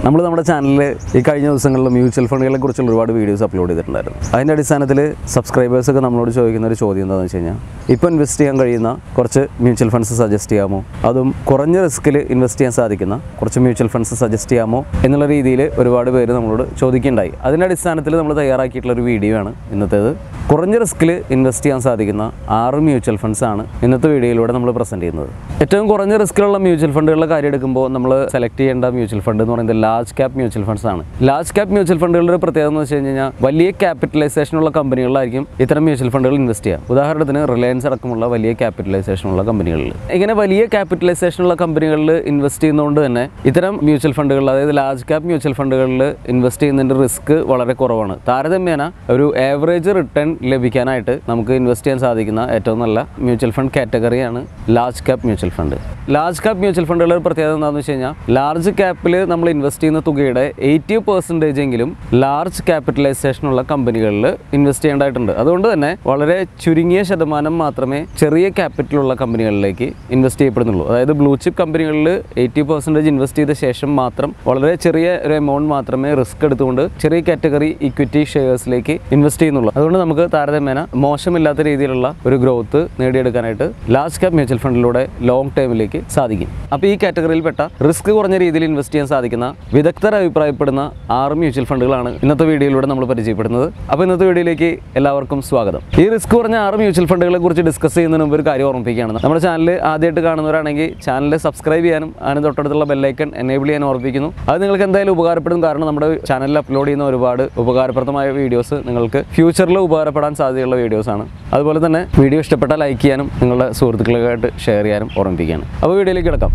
നമ്മൾ നമ്മുടെ ചാനലിൽ ഈ കഴിഞ്ഞ ദിവസങ്ങളിൽ മ്യൂച്വൽ ഫണ്ടുകളെ കുറിച്ചുള്ള ഒരുപാട് വീഡിയോസ് അപ്ലോഡ് ചെയ്തിട്ടുണ്ടായിരുന്നു അതിൻ്റെ അടിസ്ഥാനത്തിൽ സബ്സ്ക്രൈബേഴ്സൊക്കെ നമ്മളോട് ചോദിക്കുന്ന ഒരു ചോദ്യം എന്താണെന്ന് വെച്ച് കഴിഞ്ഞാൽ ഇപ്പോൾ ഇൻവെസ്റ്റ് ചെയ്യാൻ കഴിയുന്ന കുറച്ച് മ്യൂച്വൽ ഫണ്ട്സ് സജസ്റ്റ് ചെയ്യാമോ അതും കുറഞ്ഞ റിസ്കിൽ ഇൻവെസ്റ്റ് ചെയ്യാൻ സാധിക്കുന്ന കുറച്ച് മ്യൂച്വൽ ഫണ്ട്സ് സജസ്റ്റ് ചെയ്യാമോ എന്നുള്ള രീതിയിൽ ഒരുപാട് പേര് നമ്മളോട് ചോദിക്കുകയുണ്ടായി അതിൻ്റെ അടിസ്ഥാനത്തിൽ നമ്മൾ തയ്യാറാക്കിയിട്ടുള്ള ഒരു വീഡിയോ ആണ് ഇന്നത്തേത് കുറഞ്ഞ റിസ്കിൽ ഇൻവെസ്റ്റ് ചെയ്യാൻ സാധിക്കുന്ന ആറ് മ്യൂച്വൽ ഫണ്ട്സ് ആണ് ഇന്നത്തെ വീഡിയോയിലൂടെ നമ്മൾ പ്രസൻറ്റ് ചെയ്യുന്നത് ഏറ്റവും കുറഞ്ഞ റിസ്ക്കിലുള്ള മ്യൂച്വൽ ഫണ്ടുകളുടെ കാര്യം എടുക്കുമ്പോൾ നമ്മൾ സെലക്ട് ചെയ്യേണ്ട മ്യൂച്വൽ ഫണ്ട് എന്ന് പറയുന്നത് ലാർജ് ക്യാപ് മ്യൂച്വൽ ഫണ്ട്സ് ആണ് ലാർജ് ക്യാപ് മ്യൂച്വൽ ഫണ്ടുകളുടെ ഒരു പ്രത്യേകത എന്ന് വെച്ച് കഴിഞ്ഞാൽ വലിയ ക്യാപിറ്റലൈസേഷൻ ഉള്ള കമ്പനികളിലായിരിക്കും ഇത്തരം മ്യൂച്വൽ ഫണ്ടുകൾ ഇൻവെസ്റ്റ് ചെയ്യുക ഉദാഹരണത്തിന് റിലയൻസ് അടക്കമുള്ള വലിയ ക്യാപിറ്റലൈസേഷൻ ഉള്ള കമ്പനികളിൽ ഇങ്ങനെ വലിയ ക്യാപിറ്റലൈസേഷൻ ഉള്ള കമ്പനികളിൽ ഇൻവെസ്റ്റ് ചെയ്യുന്നതുകൊണ്ട് തന്നെ ഇത്തരം മ്യൂച്വൽ ഫണ്ടുകളിൽ അതായത് ലാർജ് ക്യാപ് മ്യൂച്വൽ ഫണ്ടുകളിൽ ഇൻവെസ്റ്റ് ചെയ്യുന്നതിൻ്റെ റിസ്ക് വളരെ കുറവാണ് താരതമ്യേന ഒരു ആവറേജ് റിട്ടേൺ ലഭിക്കാനായിട്ട് നമുക്ക് ഇൻവെസ്റ്റ് ചെയ്യാൻ സാധിക്കുന്ന ഏറ്റവും നല്ല മ്യൂച്വൽ ഫണ്ട് കാറ്റഗറിയാണ് large cap mutual fund large cap mutual ഫണ്ടുകളുടെ ഒരു പ്രത്യേകത എന്താണെന്ന് വെച്ച് കഴിഞ്ഞാൽ ലാർജ് ക്യാപ്പിൽ നമ്മൾ ഇൻവെസ്റ്റ് ചെയ്യുന്ന തുകയുടെ എയ്റ്റി പെർസെൻറ്റേജ് എങ്കിലും ലാർജ് ക്യാപിറ്റലൈസേഷൻ ഉള്ള കമ്പനികളിൽ ഇൻവെസ്റ്റ് ചെയ്യേണ്ടതായിട്ടുണ്ട് അതുകൊണ്ട് തന്നെ വളരെ ചുരുങ്ങിയ ശതമാനം മാത്രമേ ചെറിയ ക്യാപിറ്റലുള്ള കമ്പനികളിലേക്ക് ഇൻവെസ്റ്റ് ചെയ്യപ്പെടുന്നുള്ളൂ അതായത് ബ്ലൂ ചിപ്പ് കമ്പനികളിൽ എയ്റ്റി പെർസെൻറ്റേജ് ഇൻവെസ്റ്റ് ചെയ്ത ശേഷം മാത്രം വളരെ ചെറിയ ഒരു എമൗണ്ട് മാത്രമേ റിസ്ക് എടുത്തുകൊണ്ട് ചെറിയ കാറ്റഗറി ഇക്വിറ്റി ഷെയർസിലേക്ക് ഇൻവെസ്റ്റ് ചെയ്യുന്നുള്ളൂ അതുകൊണ്ട് നമുക്ക് താരതമ്യേന മോശമില്ലാത്ത രീതിയിലുള്ള ഒരു ഗ്രോത്ത് നേടിയെടുക്കാനായിട്ട് ലാർജ് ക്യാപ് മ്യൂച്വൽ ഫണ്ടിലൂടെ ലോങ് ടൈമിലേക്ക് സാധിക്കും അപ്പോൾ ഈ കാറ്റഗറിയിൽപ്പെട്ട റിസ്ക് കുറഞ്ഞ രീതിയിൽ ഇൻവെസ്റ്റ് ചെയ്യാൻ സാധിക്കുന്ന വിദഗ്ധർ അഭിപ്രായപ്പെടുന്ന ആറ് മ്യൂച്വൽ ഫണ്ടുകളാണ് ഇന്നത്തെ വീഡിയോയിലൂടെ നമ്മൾ പരിചയപ്പെടുന്നത് അപ്പോൾ ഇന്നത്തെ വീഡിയോയിലേക്ക് എല്ലാവർക്കും സ്വാഗതം ഈ റിസ്ക് കുറഞ്ഞ ആറ് മ്യൂച്വൽ ഫണ്ടുകളെ കുറിച്ച് ഡിസ്കസ് ചെയ്യുന്നതിന് മുമ്പ് ഒരു കാര്യം ഓർമ്മിപ്പിക്കുകയാണ് നമ്മുടെ ചാനൽ ആദ്യമായിട്ട് കാണുന്നവരാണെങ്കിൽ ചാനൽ സബ്സ്ക്രൈബ് ചെയ്യാനും അതിന് തൊട്ടടുത്തുള്ള ബെല്ലൈക്കൺ എനേബിൾ ചെയ്യാൻ ഓർമ്മിപ്പിക്കുന്നു അത് നിങ്ങൾക്ക് എന്തായാലും ഉപകാരപ്പെടും കാരണം നമ്മുടെ ചാനലിൽ അപ്ലോഡ് ചെയ്യുന്ന ഒരുപാട് ഉപകാരപ്രദമായ വീഡിയോസ് നിങ്ങൾക്ക് ഫ്യൂച്ചറിൽ ഉപകാരപ്പെടാൻ സാധ്യതയുള്ള വീഡിയോസാണ് അതുപോലെ തന്നെ വീഡിയോ ഇഷ്ടപ്പെട്ടാൽ ലൈക്ക് ചെയ്യാനും നിങ്ങളുടെ സുഹൃത്തുക്കളുമായിട്ട് ഷെയർ ചെയ്യാനും ഓർമ്മിപ്പിക്കുകയാണ് അപ്പോൾ വീഡിയോയിലേക്ക് കിടക്കാം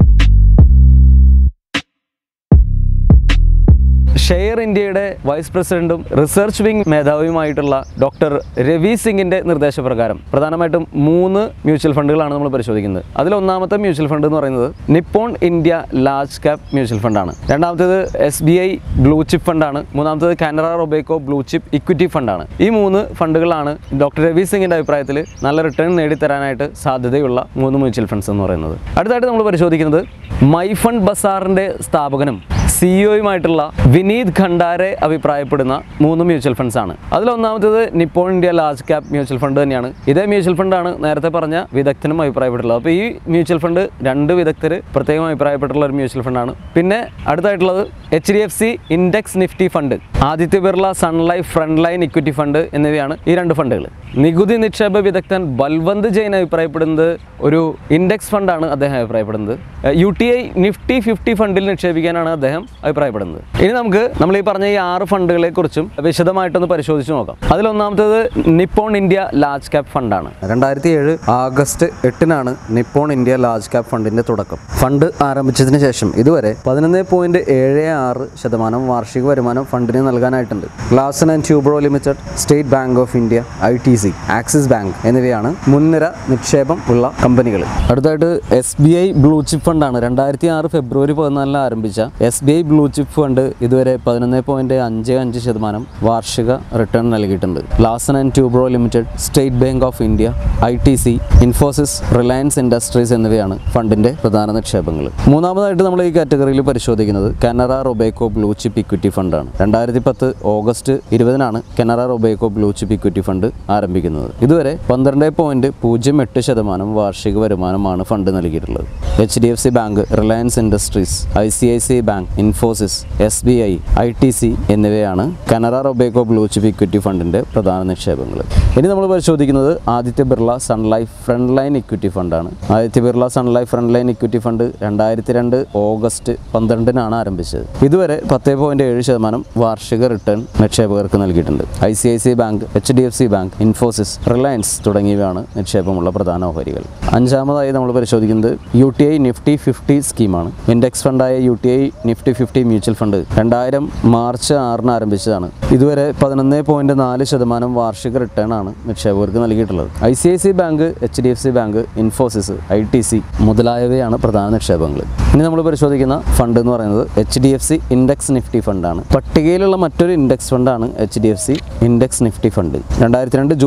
ഷെയർ ഇന്ത്യയുടെ വൈസ് പ്രസിഡന്റും റിസർച്ച് വിംഗ് മേധാവിയുമായിട്ടുള്ള ഡോക്ടർ രവി സിംഗിന്റെ നിർദ്ദേശപ്രകാരം പ്രധാനമായിട്ടും മൂന്ന് മ്യൂച്വൽ ഫണ്ടുകളാണ് നമ്മൾ പരിശോധിക്കുന്നത് അതിൽ ഒന്നാമത്തെ മ്യൂച്വൽ ഫണ്ട് എന്ന് പറയുന്നത് Nippon India large cap mutual ഫണ്ടാണ് രണ്ടാമത്തേത് S B I blue chip ഫണ്ടാണ് മൂന്നാമത്തേത് Canara Robeco blue chip equity ഫണ്ടാണ് ഈ മൂന്ന് ഫണ്ടുകളാണ് ഡോക്ടർ രവി സിംഗിന്റെ അഭിപ്രായത്തിൽ നല്ല റിട്ടേൺ നേടിത്തരാനായിട്ട് സാധ്യതയുള്ള മൂന്ന് മ്യൂച്വൽ ഫണ്ട്സ് എന്ന് പറയുന്നത് അടുത്തായിട്ട് നമ്മൾ പരിശോധിക്കുന്നത് മൈ ഫണ്ട് ബസാറിന്റെ സ്ഥാപകനും സിഇഒയുമായിട്ടുള്ള വിനീത് ഖണ്ഡാരെ അഭിപ്രായപ്പെടുന്ന മൂന്ന് മ്യൂച്വൽ ഫണ്ട്സ് ആണ് അതിലൊന്നാമത്തേത് Nippon India large cap mutual fund തന്നെയാണ് ഇതേ മ്യൂച്വൽ ഫണ്ടാണ് നേരത്തെ പറഞ്ഞ വിദഗ്ധനും അഭിപ്രായപ്പെട്ടുള്ളത് അപ്പോൾ ഈ മ്യൂച്വൽ ഫണ്ട് രണ്ട് വിദഗ്ധർ പ്രത്യേകം അഭിപ്രായപ്പെട്ടുള്ള ഒരു മ്യൂച്വൽ ഫണ്ടാണ് പിന്നെ അടുത്തായിട്ടുള്ളത് H D F C index Nifty fund Aditya Birla Sun Life front line equity fund എന്നിവയാണ് ഈ രണ്ട് ഫണ്ടുകൾ നികുതി നിക്ഷേപ വിദഗ്ധൻ ബൽവന്ത് ജെയിൻ അഭിപ്രായപ്പെടുന്നത് ഒരു ഇൻഡെക്സ് ഫണ്ടാണ് അദ്ദേഹം അഭിപ്രായപ്പെടുന്നത് U T I Nifty fifty ഫണ്ടിൽ നിക്ഷേപിക്കാനാണ് അദ്ദേഹം അഭിപ്രായപ്പെടുന്നത് ഇനി നമുക്ക് നമ്മൾ ഈ പറഞ്ഞ ഈ ആറ് ഫണ്ടുകളെ കുറിച്ചും വിശദമായിട്ടൊന്ന് പരിശോധിച്ച് നോക്കാം അതിലൊന്നാമത്തേത് നിപ്പോൺ ഇന്ത്യ ലാർജ് ക്യാപ് ഫണ്ടാണ് രണ്ടായിരത്തി ഏഴ് ആഗസ്റ്റ് എട്ടിനാണ് നിപ്പോൺ ഇന്ത്യ ലാർജ് ക്യാപ് ഫണ്ടിന്റെ തുടക്കം ഫണ്ട് ആരംഭിച്ചതിന് ശേഷം ഇതുവരെ പതിനൊന്ന് പോയിന്റ് ഏഴ് ആറ് ശതമാനം വാർഷിക വരുമാനം ഫണ്ടിന് നൽകാനായിട്ടുണ്ട് Larsen and Toubro limited state bank of India I T C Axis bank എന്നിവയാണ് മുൻനിര നിക്ഷേപം ഉള്ള കമ്പനികൾ അടുത്തായിട്ട് S B I blue chip ഫണ്ടാണ് രണ്ടായിരത്തി ആറ് ഫെബ്രുവരി പതിനാലിന് ആരംഭിച്ച S B I blue chip fund ഇതുവരെ പതിനൊന്ന് പോയിന്റ് അഞ്ച് അഞ്ച് ശതമാനം വാർഷിക റിട്ടേൺ നൽകിയിട്ടുണ്ട് Larsen and Toubro limited state bank of India I T C Infosys Reliance Industries എന്നിവയാണ് ഫണ്ടിന്റെ പ്രധാന നിക്ഷേപങ്ങൾ മൂന്നാമതായിട്ട് നമ്മൾ ഈ കാറ്റഗറിയിൽ പരിശോധിക്കുന്നത് Canara Robeco blue chip equity ഫണ്ടാണ് രണ്ടായിരത്തി പത്ത് ഓഗസ്റ്റ് ഇരുപതിനാണ് Canara Robeco blue chip equity fund ആരംഭിക്കുന്നത് ഇതുവരെ പന്ത്രണ്ട് പോയിന്റ് പൂജ്യം എട്ട് ശതമാനം വാർഷിക വരുമാനമാണ് ഫണ്ട് നൽകിയിട്ടുള്ളത് H D F C bank Reliance industries I C I C bank Infosys S B I I T C എന്നിവയാണ് Canara Robeco blue chip equity ഫണ്ടിന്റെ പ്രധാന നിക്ഷേപങ്ങൾ ഇനി നമ്മൾ പരിശോധിക്കുന്നത് Aditya Birla Sun Life front line equity ഫണ്ടാണ് Aditya Birla Sun Life front line equity fund രണ്ടായിരത്തി രണ്ട് ഓഗസ്റ്റ് പന്ത്രണ്ടിനാണ് ആരംഭിച്ചത് ഇതുവരെ പത്ത് പോയിന്റ് ഏഴ് ശതമാനം വാർഷിക റിട്ടേൺ നിക്ഷേപകർക്ക് നൽകിയിട്ടുണ്ട് I C I C bank H D F C bank Infosys Reliance തുടങ്ങിയവയാണ് നിക്ഷേപമുള്ള പ്രധാന ഓഹരികൾ അഞ്ചാമതായി നമ്മൾ പരിശോധിക്കുന്നത് U T I Nifty fifty സ്കീമാണ് ഇൻഡെക്സ് ഫണ്ടായ U T I Nifty fifty mutual fund രണ്ടായിരം മാർച്ച് ആറിന് ആരംഭിച്ചതാണ് ഇതുവരെ പതിനൊന്ന് പോയിന്റ് നാല് ശതമാനം വാർഷിക റിട്ടേൺ ആണ് നിക്ഷേപകർക്ക് നൽകിയിട്ടുള്ളത് I C I C bank H D F C bank Infosys I T C മുതലായവയാണ് പ്രധാന നിക്ഷേപങ്ങൾ ഇനി നമ്മൾ പരിശോധിക്കുന്ന ഫണ്ട് എന്ന് പറയുന്നത് H D F C index Nifty ഫണ്ടാണ് പട്ടികയിലുള്ള മറ്റൊരു ഇൻഡെക്സ് ഫണ്ടാണ് H D F C index Nifty fund രണ്ടായിരത്തി രണ്ട് ജൂൺ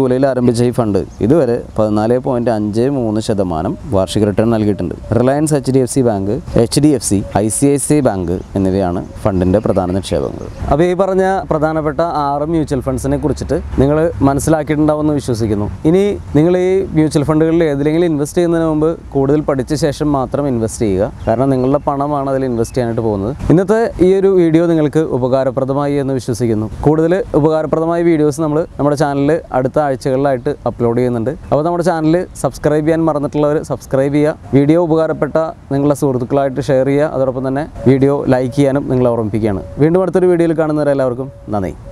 ജൂലൈയിൽ ആരംഭിച്ച ഈ ഫണ്ട് ഇതുവരെ പതിനാല് പോയിന്റ് അഞ്ച് മൂന്ന് ശതമാനം വാർഷിക റിട്ടേൺ നൽകിയിട്ടുണ്ട് Reliance H D F C bank H D F C I C I C bank എന്നിവയാണ് ഫണ്ടിൻ്റെ പ്രധാന നിക്ഷേപങ്ങൾ അപ്പോൾ ഈ പറഞ്ഞ പ്രധാനപ്പെട്ട ആറ് മ്യൂച്വൽ ഫണ്ട്സിനെ കുറിച്ചിട്ട് നിങ്ങൾ മനസ്സിലാക്കിയിട്ടുണ്ടാവുമെന്ന് വിശ്വസിക്കുന്നു ഇനി നിങ്ങൾ ഈ മ്യൂച്വൽ ഫണ്ടുകളിൽ ഏതിലെങ്കിലും ഇൻവെസ്റ്റ് ചെയ്യുന്നതിന് മുമ്പ് കൂടുതൽ പഠിച്ച ശേഷം മാത്രം ഇൻവെസ്റ്റ് ചെയ്യുക കാരണം നിങ്ങളുടെ പണമാണ് അതിൽ ഇൻവെസ്റ്റ് ചെയ്യാനായിട്ട് പോകുന്നത് ഇന്നത്തെ ഈ ഒരു വീഡിയോ നിങ്ങൾക്ക് ഉപകാരപ്രദമായി എന്ന് വിശ്വസിക്കുന്നു കൂടുതൽ ഉപകാരപ്രദമായ വീഡിയോസ് നമ്മൾ നമ്മുടെ ചാനലിൽ അടുത്ത ആഴ്ചകളിലായിട്ട് അപ്ലോഡ് ചെയ്യുന്നുണ്ട് അപ്പോൾ നമ്മുടെ ചാനൽ സബ്സ്ക്രൈബ് ചെയ്യാൻ മറന്നിട്ടുള്ളവർ സബ്സ്ക്രൈബ് ചെയ്യുക വീഡിയോ ഉപകാരപ്പെട്ട നിങ്ങളുടെ സുഹൃത്തുക്കളായിട്ട് ഷെയർ ചെയ്യുക അതോടൊപ്പം തന്നെ വീഡിയോ ലൈക്ക് ചെയ്യാനും നിങ്ങളെ ഓർമ്മിപ്പിക്കുകയാണ് വീണ്ടും അടുത്തൊരു വീഡിയോയിൽ കാണുന്നവരെല്ലാവർക്കും നന്ദി